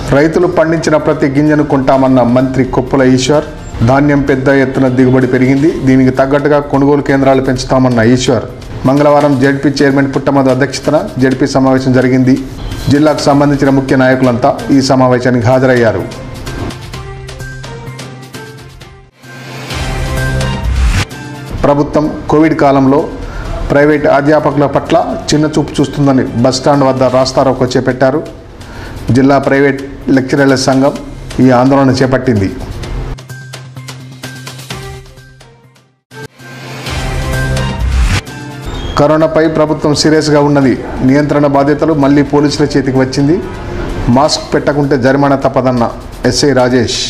రైతులు పండించిన ప్రతి గింజను కొంటామన్న మంత్రి కొప్పుల ఈశ్వర్ ధాన్యం పెద్ద ఎత్తున దిగుబడి పెరిగింది దీనికి తగ్గట్టుగా కొనుగోలు కేంద్రాలు పెంచుతామన్న ఈశ్వర్ మంగళవారం జడ్పీ చైర్మన్ పుట్టమధు అధ్యక్షతన జడ్పీ సమావేశం జరిగింది జిల్లాకు సంబంధించిన ముఖ్య నాయకులంతా ఈ సమావేశానికి హాజరయ్యారు ప్రభుత్వం కోవిడ్ కాలంలో ప్రైవేట్ అధ్యాపకుల పట్ల చిన్న చూపు చూస్తుందని బస్టాండ్ వద్ద రాస్తారోకో చేపట్టారు జిల్లా ప్రైవేట్ లెక్చరర్ల సంఘం ఈ ఆందోళన చేపట్టింది కరోనాపై ప్రభుత్వం సీరియస్గా ఉన్నది నియంత్రణ బాధ్యతలు మళ్ళీ పోలీసుల చేతికి వచ్చింది మాస్క్ పెట్టకుంటే జరిమానా తప్పదన్న SI Rajesh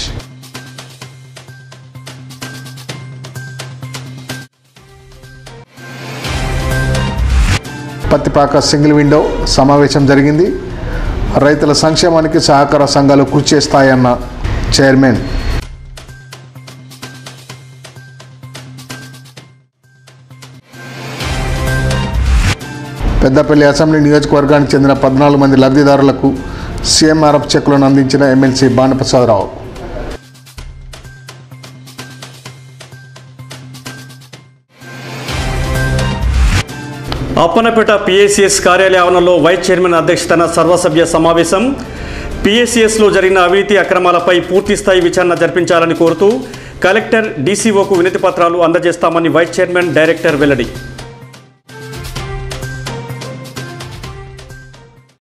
Pattipaka single window సమావేశం జరిగింది రైతుల సంక్షేమానికి సహకార సంఘాలు కృషి చేస్తాయన్న చైర్మన్ పెద్దపల్లి అసెంబ్లీ నియోజకవర్గానికి చెందిన పద్నాలుగు మంది లబ్ధిదారులకు సీఎంఆర్ఎఫ్ చెక్కులను అందించిన ఎమ్మెల్సీ బాణప్రసాదరావు అప్పనపేట పిఎస్సిఎస్ కార్యాలయ ఆవరణలో వైస్ చైర్మన్ అధ్యక్షతన సర్వసభ్య సమావేశం పిఎస్సిఎస్లో జరిగిన అవినీతి అక్రమాలపై పూర్తిస్థాయి విచారణ జరిపించాలని కోరుతూ కలెక్టర్ డీసీఓకు వినతి పత్రాలు అందజేస్తామని వైస్ చైర్మన్ డైరెక్టర్ వెల్లడి